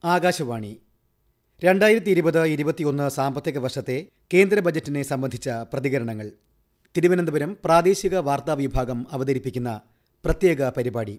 ആകാശവാണി രണ്ടായിരത്തി ഇരുപത് ഇരുപത്തിയൊന്ന് സാമ്പത്തിക വർഷത്തെ കേന്ദ്ര ബജറ്റിനെ സംബന്ധിച്ച പ്രതികരണങ്ങൾ തിരുവനന്തപുരം പ്രാദേശിക വാർത്താ വിഭാഗം അവതരിപ്പിക്കുന്ന പ്രത്യേക പരിപാടി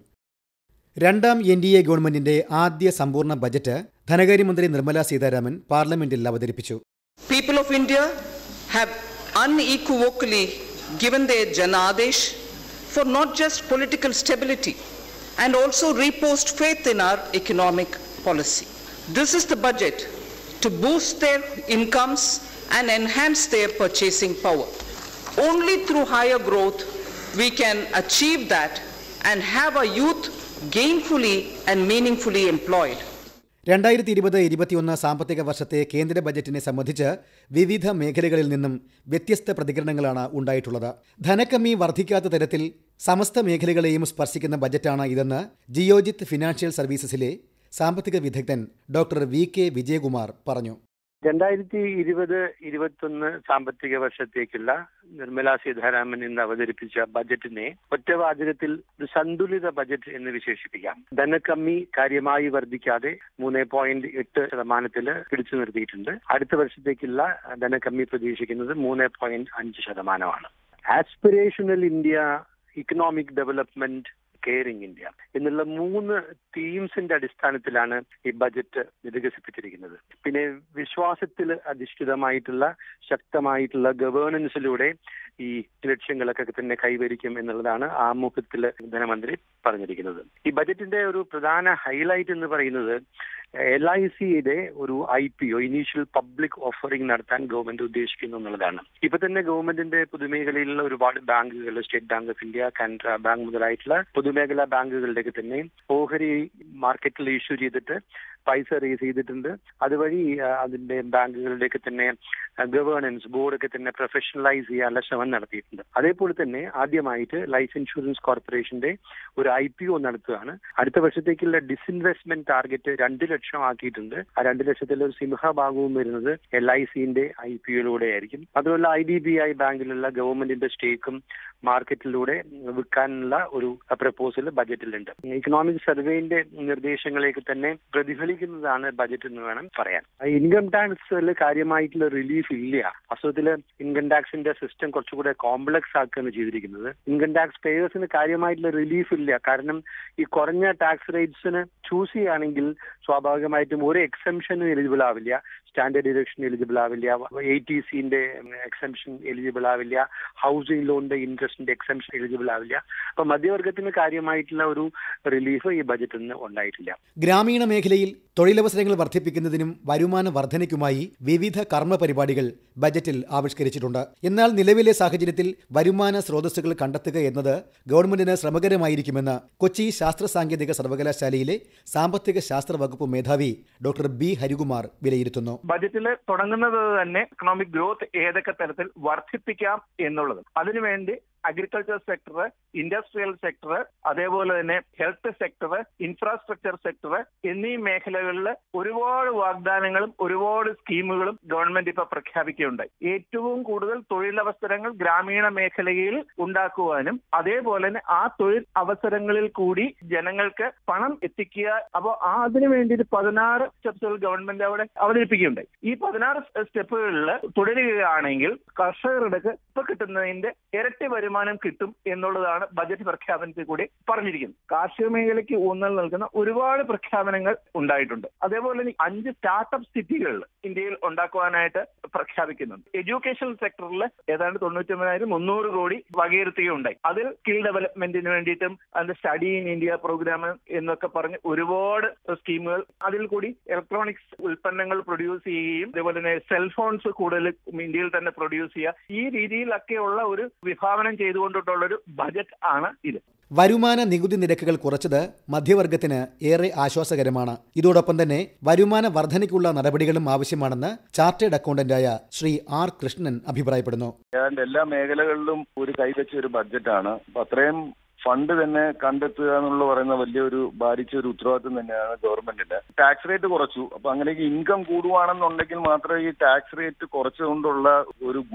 രണ്ടാം എൻ ഡി എ ഗവൺമെന്റിന്റെ ആദ്യ സമ്പൂർണ്ണ ബജറ്റ് ധനകാര്യമന്ത്രി നിർമ്മല സീതാരാമൻ പാർലമെന്റിൽ അവതരിപ്പിച്ചു People of India have unequivocally given their Janadesh for not just political stability and also reposed faith in our economic policy. This is the budget to boost their incomes and enhance their purchasing power. Only through higher growth we can achieve that and have our youth gainfully and meaningfully employed. രണ്ടായിരത്തി ഇരുപത് ഇരുപത്തിയൊന്ന് സാമ്പത്തിക വർഷത്തെ കേന്ദ്ര ബജറ്റിനെ സംബന്ധിച്ച് വിവിധ മേഖലകളിൽ നിന്നും വ്യത്യസ്ത പ്രതികരണങ്ങളാണ് ഉണ്ടായിട്ടുള്ളത് ധനക്കമ്മി വർദ്ധിക്കാത്ത തരത്തിൽ സമസ്ത മേഖലകളെയും സ്പർശിക്കുന്ന ബജറ്റാണ് ഇതെന്ന് ജിയോജിത്ത് ഫിനാൻഷ്യൽ സർവീസസിലെ സാമ്പത്തിക വിദഗ്ധൻ ഡോക്ടർ വി കെ വിജയകുമാർ പറഞ്ഞു രണ്ടായിരത്തി ഇരുപത് ഇരുപത്തൊന്ന് സാമ്പത്തിക വർഷത്തേക്കുള്ള നിർമ്മലാ സീതാരാമൻ ഇന്ന് അവതരിപ്പിച്ച ബജറ്റിനെ ഒറ്റവാചകത്തിൽ ഒരു സന്തുലിത ബജറ്റ് എന്ന് വിശേഷിപ്പിക്കാം ധനക്കമ്മി കാര്യമായി വർദ്ധിക്കാതെ മൂന്ന് പോയിന്റ് എട്ട് ശതമാനത്തിൽ പിടിച്ചു നിർത്തിയിട്ടുണ്ട് അടുത്ത വർഷത്തേക്കുള്ള ധനക്കമ്മി പ്രതീക്ഷിക്കുന്നത് മൂന്ന് പോയിന്റ് അഞ്ച് ശതമാനമാണ് aspirational India economic development caring India എന്നുള്ള മൂന്ന് തീംസിന്റെ അടിസ്ഥാനത്തിലാണ് ഈ ബജറ്റ് വികസിപ്പിച്ചിരിക്കുന്നത് പിന്നെ വിശ്വാസത്തിൽ അധിഷ്ഠിതമായിട്ടുള്ള ശക്തമായിട്ടുള്ള ഗവേണൻസിലൂടെ ഈ ലക്ഷ്യങ്ങളൊക്കെ തന്നെ കൈവരിക്കും എന്നുള്ളതാണ് ആമുഖത്തിൽ ധനമന്ത്രി പറഞ്ഞിരിക്കുന്നത് ഈ ബജറ്റിന്റെ ഒരു പ്രധാന ഹൈലൈറ്റ് എന്ന് പറയുന്നത് എൽ ഐ സിയുടെ ഒരു I P O initial public offering നടത്താൻ ഗവൺമെന്റ് ഉദ്ദേശിക്കുന്നു എന്നുള്ളതാണ് ഇപ്പൊ തന്നെ ഗവൺമെന്റിന്റെ പൊതുമേഖലയിലുള്ള ഒരുപാട് ബാങ്കുകൾ State Bank of India Canara Bank മുതലായിട്ടുള്ള പൊതുമേഖലാ ബാങ്കുകളുടെയൊക്കെ തന്നെ ഓഹരി മാർക്കറ്റിൽ ഇഷ്യൂ ചെയ്തിട്ട് പൈസ റേസ് ചെയ്തിട്ടുണ്ട് അതുവഴി അതിന്റെ ബാങ്കുകളുടെയൊക്കെ തന്നെ ഗവേണൻസ് ബോർഡൊക്കെ തന്നെ പ്രൊഫഷണലൈസ് ചെയ്യാനുള്ള ശ്രമം നടത്തിയിട്ടുണ്ട് അതേപോലെ തന്നെ ആദ്യമായിട്ട് ലൈഫ് ഇൻഷുറൻസ് കോർപ്പറേഷന്റെ ഒരു ഐ പി ഒ നടത്തുകയാണ് അടുത്ത വർഷത്തേക്കുള്ള ഡിസ്ഇൻവെസ്റ്റ്മെന്റ് ടാർഗറ്റ് രണ്ട് ലക്ഷം ആക്കിയിട്ടുണ്ട് ആ രണ്ട് ലക്ഷത്തിൽ ഒരു സിംഹഭാഗവും വരുന്നത് എൽ ഐ സിന്റെ ഐ പി ഒയിലൂടെ ആയിരിക്കും അതുപോലെ ഐ ഡി ബി ഐ ബാങ്കിലുള്ള ഗവൺമെന്റിന്റെ സ്റ്റേക്കും മാർക്കറ്റിലൂടെ വിൽക്കാനുള്ള ഒരു പ്രപ്പോസൽ ബജറ്റിലുണ്ട് ഇക്കണോമിക് സർവേന്റെ നിർദ്ദേശങ്ങളെയൊക്കെ തന്നെ പ്രതിഫലിക്കുന്നതാണ് ബജറ്റ് എന്ന് വേണം പറയാൻ ഇൻകം ടാക്സിൽ കാര്യമായിട്ടുള്ള റിലീഫ് ഇല്ല വാസ്തവത്തില് ഇൻകം ടാക്സിന്റെ സിസ്റ്റം കുറച്ചുകൂടെ കോംപ്ലക്സ് ആക്കുകയാണ് ചെയ്തിരിക്കുന്നത് ഇൻകം ടാക്സ് പേയേഴ്സിന് കാര്യമായിട്ടുള്ള റിലീഫ് ഇല്ല കാരണം ഈ കുറഞ്ഞ ടാക്സ് റേറ്റ്സിന് ചൂസ് ചെയ്യുകയാണെങ്കിൽ സ്വാഭാവികമായിട്ടും ഒരു എക്സംഷനും എലിജിബിൾ ആവില്ല സ്റ്റാൻഡേർഡ് ഡിഡക്ഷൻ എലിജിബിൾ ആവില്ല എ ടി സിന്റെ എക്സംഷൻ എലിജിബിൾ ആവില്ല ഹൗസിംഗ് ലോണിന്റെ ഇൻട്രസ്റ്റിന്റെ എക്സംഷൻ എലിജിബിൾ ആവില്ല അപ്പൊ മധ്യവർഗത്തിന് കാര്യമായിട്ടുള്ള ഒരു റിലീഫ് ഈ ബജറ്റിൽ നിന്ന് ഉണ്ടായിട്ടില്ല ഗ്രാമീണ മേഖലയിൽ തൊഴിലവസരങ്ങൾ വർദ്ധിപ്പിക്കുന്നതിനും വരുമാന വർധനയ്ക്കുമായി വിവിധ കർമ്മ പരിപാടികൾ ബജറ്റിൽ ആവിഷ്കരിച്ചിട്ടുണ്ട് എന്നാൽ നിലവിലെ സാഹചര്യത്തിൽ വരുമാന സ്രോതസ്സുകൾ കണ്ടെത്തുക എന്നത് ഗവൺമെന്റിന് ശ്രമകരമായിരിക്കുമെന്ന് കൊച്ചി ശാസ്ത്ര സാങ്കേതിക സർവകലാശാലയിലെ സാമ്പത്തിക ശാസ്ത്ര വകുപ്പ് മേധാവി ഡോക്ടർ ബി ഹരികുമാർ വിലയിരുത്തുന്നു ബജറ്റിൽ തുടങ്ങുന്നത് തന്നെ എക്കണോമിക് ഗ്രോത്ത് ഏതൊക്കെ തരത്തിൽ വർദ്ധിപ്പിക്കാം എന്നുള്ളത് അതിനുവേണ്ടി അഗ്രികൾച്ചർ സെക്ടർ ഇൻഡസ്ട്രിയൽ സെക്ടർ അതേപോലെ തന്നെ ഹെൽത്ത് സെക്ടർ ഇൻഫ്രാസ്ട്രക്ചർ സെക്ടർ എന്നീ മേഖലകളിൽ ഒരുപാട് വാഗ്ദാനങ്ങളും ഒരുപാട് സ്കീമുകളും ഗവൺമെന്റ് ഇപ്പൊ പ്രഖ്യാപിക്കുകയുണ്ടായി ഏറ്റവും കൂടുതൽ തൊഴിലവസരങ്ങൾ ഗ്രാമീണ മേഖലയിൽ ഉണ്ടാക്കുവാനും അതേപോലെ തന്നെ ആ തൊഴിൽ അവസരങ്ങളിൽ കൂടി ജനങ്ങൾക്ക് പണം എത്തിക്കുക അപ്പോൾ ആ അതിനു വേണ്ടി പതിനാറ് സ്റ്റെപ്സുകൾ ഗവൺമെന്റ് അവിടെ അവതരിപ്പിക്കുകയുണ്ടായി ഈ പതിനാറ് സ്റ്റെപ്പുകളിൽ തുടരുകയാണെങ്കിൽ കർഷകർക്ക് ഇപ്പൊ കിട്ടുന്നതിന്റെ ഇരട്ടി വരുമാനം കിട്ടും എന്നുള്ളതാണ് ബജറ്റ് പ്രഖ്യാപനത്തിൽ കൂടി പറഞ്ഞിരിക്കുന്നത് കാർഷിക മേഖലയ്ക്ക് ഊന്നൽ നൽകുന്ന ഒരുപാട് പ്രഖ്യാപനങ്ങൾ ഉണ്ടായിട്ടുണ്ട് അതേപോലെ തന്നെ അഞ്ച് സ്റ്റാർട്ടപ്പ് സിറ്റികൾ ഇന്ത്യയിൽ ഉണ്ടാക്കുവാനായിട്ട് പ്രഖ്യാപിക്കുന്നുണ്ട് എഡ്യൂക്കേഷൻ സെക്ടറിൽ ഏതാണ്ട് തൊണ്ണൂറ്റൊമ്പതിനായിരം മുന്നൂറ് കോടി വകയിരുത്തുകയുണ്ടായി അതിൽ സ്കിൽ ഡെവലപ്മെന്റിന് വേണ്ടിയിട്ടും അതിന്റെ സ്റ്റഡി ഇൻ ഇന്ത്യ പ്രോഗ്രാം എന്നൊക്കെ പറഞ്ഞ് ഒരുപാട് സ്കീമുകൾ അതിൽ കൂടി ഇലക്ട്രോണിക്സ് ഉൽപ്പന്നങ്ങൾ പ്രൊഡ്യൂസ് ചെയ്യുകയും അതേപോലെ തന്നെ സെൽഫോൺസ് കൂടുതൽ ഇന്ത്യയിൽ തന്നെ പ്രൊഡ്യൂസ് ചെയ്യുക ഈ രീതിയിലൊക്കെയുള്ള ഒരു വിഭാവനം ചെയ്തുകൊണ്ടിട്ടുള്ള ഒരു ബജറ്റ് ആണ് ഇത് വരുമാന നികുതി നിരക്കുകൾ കുറച്ചത് മധ്യവർഗത്തിന് ഏറെ ആശ്വാസകരമാണ് ഇതോടൊപ്പം തന്നെ വരുമാന വർധനയ്ക്കുള്ള നടപടികളും ആവശ്യമാണെന്ന് ചാർട്ടേഡ് അക്കൗണ്ടന്റായ ശ്രീ ആർ കൃഷ്ണൻ അഭിപ്രായപ്പെടുന്നു ഏതാണ്ട് എല്ലാ മേഖലകളിലും ഒരു കൈവച്ച ഒരു ബഡ്ജറ്റാണ് അപ്പൊ അത്രയും ഫണ്ട് തന്നെ കണ്ടെത്തുക എന്നുള്ള പറയുന്ന വലിയൊരു ഭാരിച്ച ഒരു ഉത്തരവാദിത്വം തന്നെയാണ് ഗവൺമെന്റിന്റെ ടാക്സ് റേറ്റ് കുറച്ചു അപ്പൊ അങ്ങനെയൊക്കെ ഇൻകം കൂടുവാണെന്നുണ്ടെങ്കിൽ മാത്രമേ ഈ ടാക്സ് റേറ്റ് കുറച്ചുകൊണ്ടുള്ള ഒരു ഗുണം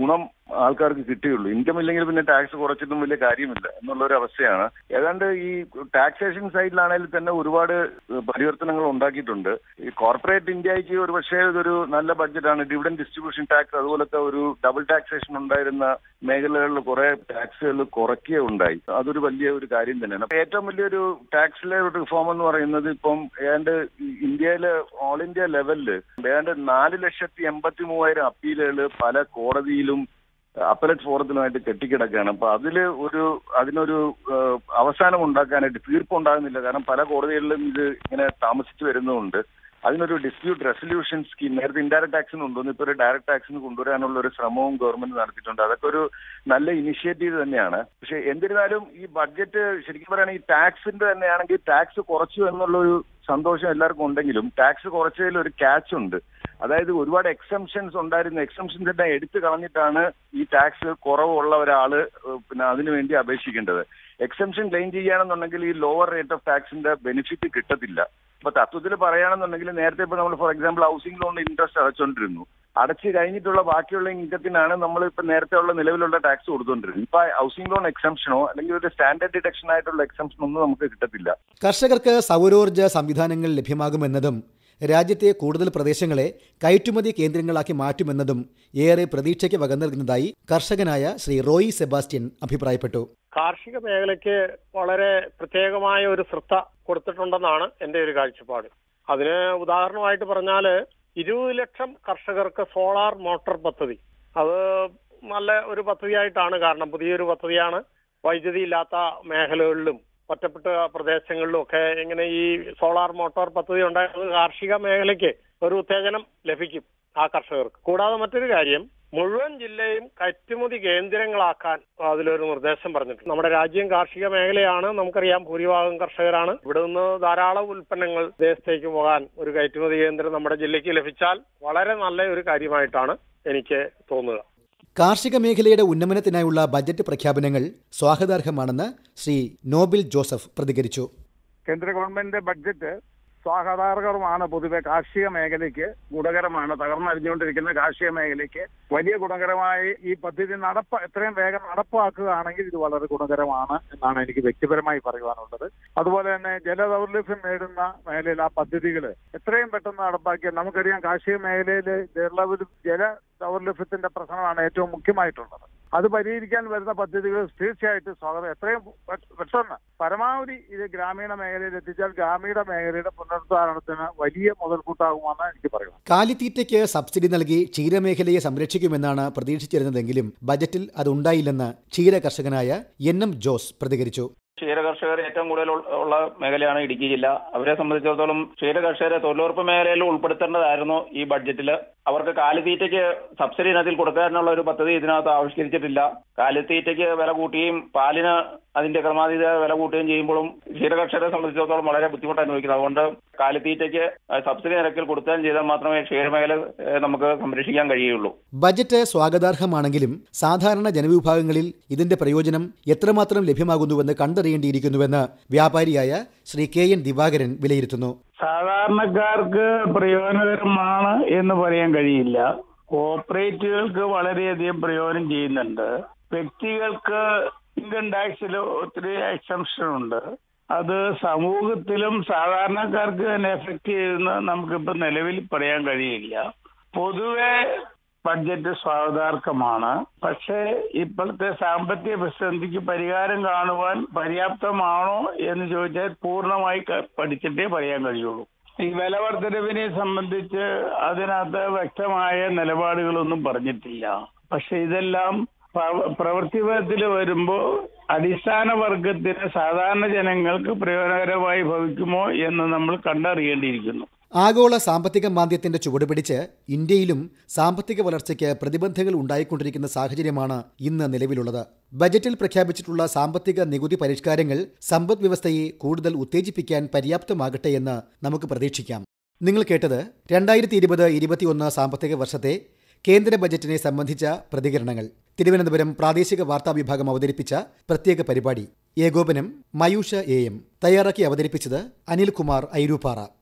ആൾക്കാർക്ക് കിട്ടുകയുള്ളൂ ഇൻകം ഇല്ലെങ്കിൽ പിന്നെ ടാക്സ് കുറച്ചിട്ടും വലിയ കാര്യമില്ല എന്നുള്ള ഒരു അവസ്ഥയാണ് ഏതാണ്ട് ഈ ടാക്സേഷൻ സൈഡിലാണെങ്കിൽ തന്നെ ഒരുപാട് പരിവർത്തനങ്ങൾ ഉണ്ടാക്കിയിട്ടുണ്ട് ഈ കോർപ്പറേറ്റ് ഇന്ത്യക്ക് ഒരു പക്ഷേ ഇതൊരു നല്ല ബഡ്ജറ്റാണ് ഡിവിഡൻ ഡിസ്ട്രിബ്യൂഷൻ ടാക്സ് അതുപോലത്തെ ഒരു ഡബിൾ ടാക്സേഷൻ ഉണ്ടായിരുന്ന മേഖലകളിൽ കുറെ ടാക്സുകൾ കുറയ്ക്കുകയുണ്ടായി അതൊരു വലിയ ഒരു കാര്യം തന്നെയാണ് അപ്പൊ ഏറ്റവും വലിയൊരു ടാക്സിലെ ഒരു റിഫോം എന്ന് പറയുന്നത് ഇപ്പം ഏതാണ്ട് ഇന്ത്യയിലെ ഓൾ ഇന്ത്യ ലെവലില് ഏതാണ്ട് നാല് ലക്ഷത്തി എൺപത്തി മൂവായിരം അപ്പീലുകൾ പല കോടതിയിലും അപ്പലറ്റ് ഫോറത്തിലുമായിട്ട് കെട്ടിക്കിടക്കുകയാണ് അപ്പൊ അതിൽ ഒരു അതിനൊരു ഏഹ്, അവസാനം ഉണ്ടാക്കാനായിട്ട് തീർപ്പുണ്ടാകുന്നില്ല കാരണം പല കോടതികളിലും ഇത് ഇങ്ങനെ താമസിച്ചു വരുന്നതുകൊണ്ട് അതിനൊരു ഡിസ്പ്യൂട്ട് റെസൊല്യൂഷൻ സ്കീം നേരത്തെ ഇൻഡയറക്ട് ടാക്സിന് കൊണ്ടുവന്നു ഇപ്പൊ ഒരു ഡയറക്ട് ടാക്സിന് കൊണ്ടുവരാനുള്ള ഒരു ശ്രമവും ഗവൺമെന്റ് നടത്തിയിട്ടുണ്ട് അതൊക്കെ ഒരു നല്ല ഇനിഷ്യേറ്റീവ് തന്നെയാണ് പക്ഷെ എന്നിരുന്നാലും ഈ ബഡ്ജറ്റ് ശരിക്കും പറയുകയാണെങ്കിൽ ഈ ടാക്സിന്റെ തന്നെയാണെങ്കിൽ ടാക്സ് കുറച്ചു എന്നുള്ള ഒരു സന്തോഷം എല്ലാവർക്കും ഉണ്ടെങ്കിലും ടാക്സ് കുറച്ചതിൽ ഒരു ക്യാച്ച് ഉണ്ട് അതായത് ഒരുപാട് എക്സംഷൻസ് ഉണ്ടായിരുന്ന എക്സംഷൻസ് എല്ലാം എടുത്തു കളഞ്ഞിട്ടാണ് ഈ ടാക്സ് കുറവുള്ള ഒരാള് ഏഹ് പിന്നെ അതിനു വേണ്ടി അപേക്ഷിക്കേണ്ടത് എക്സംഷൻ ക്ലെയിം ചെയ്യുകയാണെന്നുണ്ടെങ്കിൽ ഈ ലോവർ റേറ്റ് ഓഫ് ടാക്സിന്റെ ബെനിഫിറ്റ് കിട്ടത്തില്ല ഇപ്പൊ തത്വത്തിൽ പറയുകയാണെന്നുണ്ടെങ്കിൽ നേരത്തെ ഇപ്പൊ നമ്മൾ ഫോർ എക്സാമ്പിൾ ഹൗസിംഗ് ലോണിന് ഇൻട്രസ്റ്റ് അടച്ചുകൊണ്ടിരുന്നു അടച്ച് കഴിഞ്ഞിട്ടുള്ള ബാക്കിയുള്ള ഇൻകത്തിനാണ് നമ്മൾ ഇപ്പൊ നേരത്തെ ഉള്ള നിലവിലുള്ള ടാക്സ് കൊടുത്തുകൊണ്ടിരുന്നത് ഇപ്പൊ ഹൗസിംഗ് ലോൺ എക്സംഷനോ അല്ലെങ്കിൽ ഒരു സ്റ്റാൻഡേർഡ് ഡിഡക്ഷൻ ആയിട്ടുള്ള എക്സംഷൻ ഒന്നും നമുക്ക് കിട്ടത്തില്ല കർഷകർക്ക് സൗരോർജ്ജ സംവിധാനങ്ങൾ ലഭ്യമാകുമെന്നതും രാജ്യത്തെ കൂടുതൽ പ്രദേശങ്ങളെ കയറ്റുമതി കേന്ദ്രങ്ങളാക്കി മാറ്റുമെന്നതും ഏറെ പ്രതീക്ഷയ്ക്ക് വക നൽകുന്നതായി കർഷകനായ ശ്രീ റോയി സെബാസ്റ്റ്യൻ അഭിപ്രായപ്പെട്ടു കാർഷിക മേഖലയ്ക്ക് വളരെ പ്രത്യേകമായ ഒരു ശ്രദ്ധ കൊടുത്തിട്ടുണ്ടെന്നാണ് എൻ്റെ ഒരു കാഴ്ചപ്പാട് അതിന് ഉദാഹരണമായിട്ട് പറഞ്ഞാൽ ഇരുപത് ലക്ഷം കർഷകർക്ക് സോളാർ മോട്ടോർ പദ്ധതി അത് നല്ല ഒരു പദ്ധതിയായിട്ടാണ് കാരണം പുതിയൊരു പദ്ധതിയാണ് വൈദ്യുതി ഇല്ലാത്ത മേഖലകളിലും ഒറ്റപ്പെട്ട പ്രദേശങ്ങളിലും ഒക്കെ ഇങ്ങനെ ഈ സോളാർ മോട്ടോർ പദ്ധതി ഉണ്ടായത് കാർഷിക മേഖലയ്ക്ക് ഒരു ഉത്തേജനം ലഭിക്കും ആ കർഷകർക്ക് കൂടാതെ മറ്റൊരു കാര്യം മുഴുവൻ ജില്ലയും കയറ്റുമതി കേന്ദ്രങ്ങളാക്കാൻ അതിലൊരു നിർദ്ദേശം പറഞ്ഞിട്ടുണ്ട് നമ്മുടെ രാജ്യം കാർഷിക മേഖലയാണ് നമുക്കറിയാം ഭൂരിഭാഗം കർഷകരാണ് ഇവിടെ നിന്ന് ധാരാളം ഉൽപ്പന്നങ്ങൾ ദേശത്തേക്ക് പോകാൻ ഒരു കയറ്റുമതി കേന്ദ്രം നമ്മുടെ ജില്ലയ്ക്ക് ലഭിച്ചാൽ വളരെ നല്ല ഒരു കാര്യമായിട്ടാണ് എനിക്ക് തോന്നുക കാർഷിക മേഖലയുടെ ഉന്നമനത്തിനായുള്ള ബജറ്റ് പ്രഖ്യാപനങ്ങൾ സ്വാഗതാർഹമാണെന്ന് ശ്രീ നോബിൽ ജോസഫ് പ്രതികരിച്ചു കേന്ദ്ര ഗവൺമെന്റിന്റെ ബഡ്ജറ്റ് സ്വാഗതാർഹമാണ് പൊതുവെ കാർഷിക മേഖലയ്ക്ക് ഗുണകരമാണ് തകർന്നടിഞ്ഞുകൊണ്ടിരിക്കുന്ന കാർഷിക മേഖലയ്ക്ക് വലിയ ഗുണകരമായി ഈ പദ്ധതി നടപ്പ എത്രയും വേഗം നടപ്പാക്കുകയാണെങ്കിൽ ഇത് വളരെ ഗുണകരമാണ് എന്നാണ് എനിക്ക് വ്യക്തിപരമായി പറയുവാനുള്ളത് അതുപോലെ തന്നെ ജലദൗർലഭ്യം നേടുന്ന മേഖലയിൽ ആ പദ്ധതികൾ എത്രയും പെട്ടെന്ന് നടപ്പാക്കിയാൽ നമുക്കറിയാം കാർഷിക മേഖലയിൽ ജല ജല ദൗർലഭ്യത്തിന്റെ പ്രശ്നമാണ് ഏറ്റവും മുഖ്യമായിട്ടുള്ളത് അത് പരിഹരിക്കാൻ വരുന്ന പദ്ധതികൾ തീർച്ചയായിട്ടും സ്വാഗതം എത്രയും പെ- പെട്ടെന്ന് പരമാവധി ഇത് ഗ്രാമീണ മേഖലയിൽ എത്തിച്ചാൽ ഗ്രാമീണ മേഖലയുടെ പുനരുദ്ധാരണത്തിന് വലിയ മുതൽക്കൂട്ടാകുമെന്ന് എനിക്ക് പറയാം കാലിത്തീറ്റയ്ക്ക് സബ്സിഡി നൽകി ക്ഷീരമേഖലയെ സംരക്ഷിക്കുമെന്നാണ് പ്രതീക്ഷിച്ചിരുന്നതെങ്കിലും ബജറ്റിൽ അതുണ്ടായില്ലെന്ന് ക്ഷീര കർഷകനായ എൻ എം ജോസ് പ്രതികരിച്ചു ക്ഷീര കർഷകർ ഏറ്റവും കൂടുതൽ ഉൾ- ഉള്ള മേഖലയാണ് ഇടുക്കി ജില്ല അവരെ സംബന്ധിച്ചിടത്തോളം ക്ഷീര കർഷകരെ തൊഴിലുറപ്പ് മേഖലയിൽ ഉൾപ്പെടുത്തേണ്ടതായിരുന്നു ഈ ബഡ്ജറ്റിൽ അവർക്ക് കാലിത്തീറ്റയ്ക്ക് സബ്സിഡി ഇനത്തിൽ കൊടുക്കാനുള്ള ഒരു പദ്ധതി ഇതിനകത്ത് ആവിഷ്കരിച്ചിട്ടില്ല കാലിത്തീറ്റയ്ക്ക് വില കൂട്ടുകയും പാലിന് അതിന്റെ ക്രമാതീത വില കൂട്ടുകയും ചെയ്യുമ്പോഴും ക്ഷീര കർഷകരെ സംബന്ധിച്ചിടത്തോളം വളരെ ബുദ്ധിമുട്ട് അനുഭവിക്കുന്നത് അതുകൊണ്ട് കാലിത്തീറ്റയ്ക്ക് സബ്സിഡി നിരക്കിൽ കൊടുക്കുകയും ചെയ്താൽ മാത്രമേ ക്ഷീരമേഖല ഏഹ്, നമുക്ക് സംരക്ഷിക്കാൻ കഴിയുള്ളൂ ബജറ്റ് സ്വാഗതാർഹമാണെങ്കിലും സാധാരണ ജനവിഭാഗങ്ങളിൽ ഇതിന്റെ പ്രയോജനം എത്രമാത്രം ലഭ്യമാകുന്നുവെന്ന് കണ്ടറിയേണ്ടിയിരിക്കുന്നുവെന്ന് വ്യാപാരിയായ ശ്രീ കെ എൻ ദിവാകരൻ വിലയിരുത്തുന്നു സാധാരണക്കാർക്ക് പ്രയോജനകരമാണ് എന്ന് പറയാൻ കഴിയില്ല കോപ്പറേറ്റുകൾക്ക് വളരെയധികം പ്രയോജനം ചെയ്യുന്നുണ്ട് വ്യക്തികൾക്ക് ഇൻകം ടാക്സിൽ ഒത്തിരി എക്സംഷൻ ഉണ്ട് അത് സമൂഹത്തിലും സാധാരണക്കാർക്ക് തന്നെ എഫക്ട് ചെയ്യുന്ന നമുക്കിപ്പോൾ നിലവിൽ പറയാൻ കഴിയില്ല പൊതുവെ ബഡ്ജറ്റ് സ്വാഗതാർഹമാണ് പക്ഷേ ഇപ്പോഴത്തെ സാമ്പത്തിക പ്രതിസന്ധിക്ക് പരിഹാരം കാണുവാൻ പര്യാപ്തമാണോ എന്ന് ചോദിച്ചാൽ പൂർണ്ണമായി ക- പഠിച്ചിട്ടേ പറയാൻ കഴിയുള്ളൂ ഈ വില വർധനവിനെ സംബന്ധിച്ച് അതിനകത്ത് വ്യക്തമായ നിലപാടുകളൊന്നും പറഞ്ഞിട്ടില്ല പക്ഷെ ഇതെല്ലാം പ്രവ- പ്രവൃത്തിപഥത്തിൽ വരുമ്പോൾ അടിസ്ഥാന വർഗത്തിന് സാധാരണ ജനങ്ങൾക്ക് പ്രയോജനകരമായി ഭവിക്കുമോ എന്ന് നമ്മൾ കണ്ടറിയേണ്ടിയിരിക്കുന്നു ആഗോള സാമ്പത്തിക മാന്ദ്യത്തിന്റെ ചുവടുപിടിച്ച് ഇന്ത്യയിലും സാമ്പത്തിക വളർച്ചയ്ക്ക് പ്രതിബന്ധങ്ങൾ ഉണ്ടായിക്കൊണ്ടിരിക്കുന്ന സാഹചര്യമാണ് ഇന്ന് നിലവിലുള്ളത് ബജറ്റിൽ പ്രഖ്യാപിച്ചിട്ടുള്ള സാമ്പത്തിക നികുതി പരിഷ്കാരങ്ങൾ സമ്പദ് വ്യവസ്ഥയെ കൂടുതൽ ഉത്തേജിപ്പിക്കാൻ പര്യാപ്തമാകട്ടെ എന്ന് നമുക്ക് പ്രതീക്ഷിക്കാം നിങ്ങൾ കേട്ടത് രണ്ടായിരത്തി ഇരുപത് ഇരുപത്തിയൊന്ന് സാമ്പത്തിക വർഷത്തെ കേന്ദ്ര ബജറ്റിനെ സംബന്ധിച്ച പ്രതികരണങ്ങൾ തിരുവനന്തപുരം പ്രാദേശിക വാർത്താ വിഭാഗം അവതരിപ്പിച്ച പ്രത്യേക പരിപാടി ഏകോപനം മയൂഷ എ എം തയ്യാറാക്കി അവതരിപ്പിച്ചത് അനിൽകുമാർ ഐരൂപ്പാറ